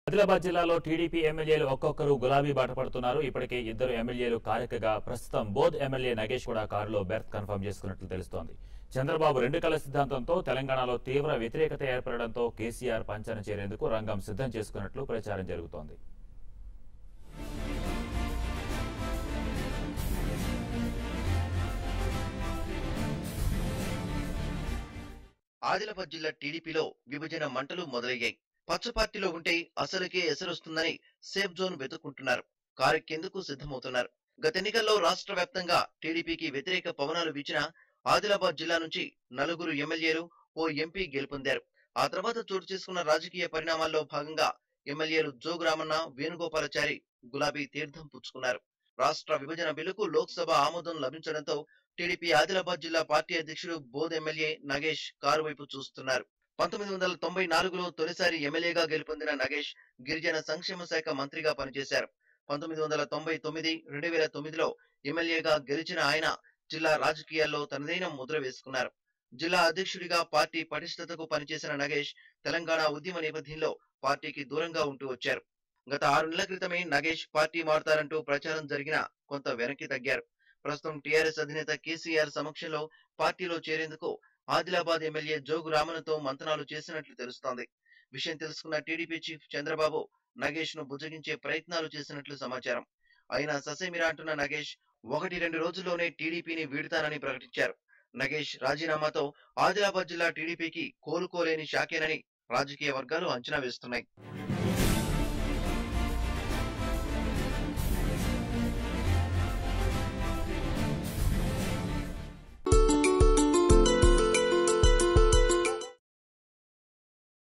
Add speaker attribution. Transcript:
Speaker 1: ఆదిలాబాద్ జిల్లాలో టీడీపీ ఎమ్మెల్యేలు ఒక్కొక్కరు గులాబీ బాట పడుతున్నారు ఇప్పటికే ఇద్దరు ఎమ్మెల్యేలు కారికగా ప్రస్తుతం బోధ్ ఎమ్మెల్యే నగేష్ కూడా కారులో బెర్త్ కన్ఫర్మ్ చేసుకున్నట్లు తెలుస్తోంది చంద్రబాబు రెండు కళ సిద్ధాంతంతో తెలంగాణలో తీవ్ర వ్యతిరేకత ఏర్పడడంతో కేసీఆర్ పంచన చేరేందుకు రంగం సిద్ధం చేసుకున్నట్లు ప్రచారం జరుగుతోంది
Speaker 2: ఆదిలాబాద్ జిల్లా టీడీపీలో విభజన మంటలు మొదలయ్యాయి పచ్చ పార్టీలో ఉంటే అసలుకే ఎసరొస్తుందని సేఫ్ జోన్ వెతుక్కుంటున్నారు కారెక్కేందుకు సిద్ధమవుతున్నారు గత ఎన్నికల్లో రాష్ట్ర వ్యాప్తంగా టీడీపీకి వ్యతిరేక పవనాలు వీచిన ఆదిలాబాద్ జిల్లా నుంచి నలుగురు ఎమ్మెల్యేలు ఓ ఎంపీ గెలుపొందారు ఆ తర్వాత చోటు చేసుకున్న రాజకీయ పరిణామాల్లో భాగంగా ఎమ్మెల్యేలు జోగు రామన్న వేణుగోపాలాచారి గులాబీ తీర్థం పుచ్చుకున్నారు రాష్ట్ర విభజన బిల్లుకు లోక్సభ ఆమోదం లభించడంతో టీడీపీ ఆదిలాబాద్ జిల్లా పార్టీ అధ్యక్షుడు బోధ్ ఎమ్మెల్యే నగేష్ కారు వైపు చూస్తున్నారు పంతొమ్మిది వందల తొంభై నాలుగులో తొలిసారి ఎమ్మెల్యేగా గెలుపొందిన నగేష్ గిరిజన సంక్షేమ శాఖ మంత్రిగా పనిచేశారు పంతొమ్మిది వందల తొంభై తొమ్మిది రెండు వేల తొమ్మిదిలో ఎమ్మెల్యేగా గెలిచిన ఆయన జిల్లా రాజకీయాల్లో తనదైన ముద్ర వేసుకున్నారు జిల్లా అధ్యక్షుడిగా పార్టీ పటిష్టతకు పనిచేసిన నగేష్ తెలంగాణ ఉద్యమ నేపథ్యంలో పార్టీకి దూరంగా ఉంటూ వచ్చారు గత ఆరు నెలల క్రితమే నగేష్ పార్టీ మారతారంటూ ప్రచారం జరిగినా కొంత వెనక్కి తగ్గారు ప్రస్తుతం టీఆర్ఎస్ అధినేత కేసీఆర్ సమక్షంలో పార్టీలో చేరేందుకు ఆదిలాబాద్ ఎమ్మెల్యే జోగు రామన్తో మంతనాలు చేసినట్లు తెలుస్తోంది విషయం తెలుసుకున్న టీడీపీ చీఫ్ చంద్రబాబు నగేష్ ను బుజ్జగించే ప్రయత్నాలు చేసినట్లు సమాచారం అయినా ససేమిరా అంటున్న నగేష్ ఒకటి రెండు రోజుల్లోనే టీడీపీని వీడుతానని ప్రకటించారు నగేష్ రాజీనామాతో ఆదిలాబాద్ జిల్లా టీడీపీకి కోలుకోలేని శాఖేనని రాజకీయ వర్గాలు అంచనా వేస్తున్నాయి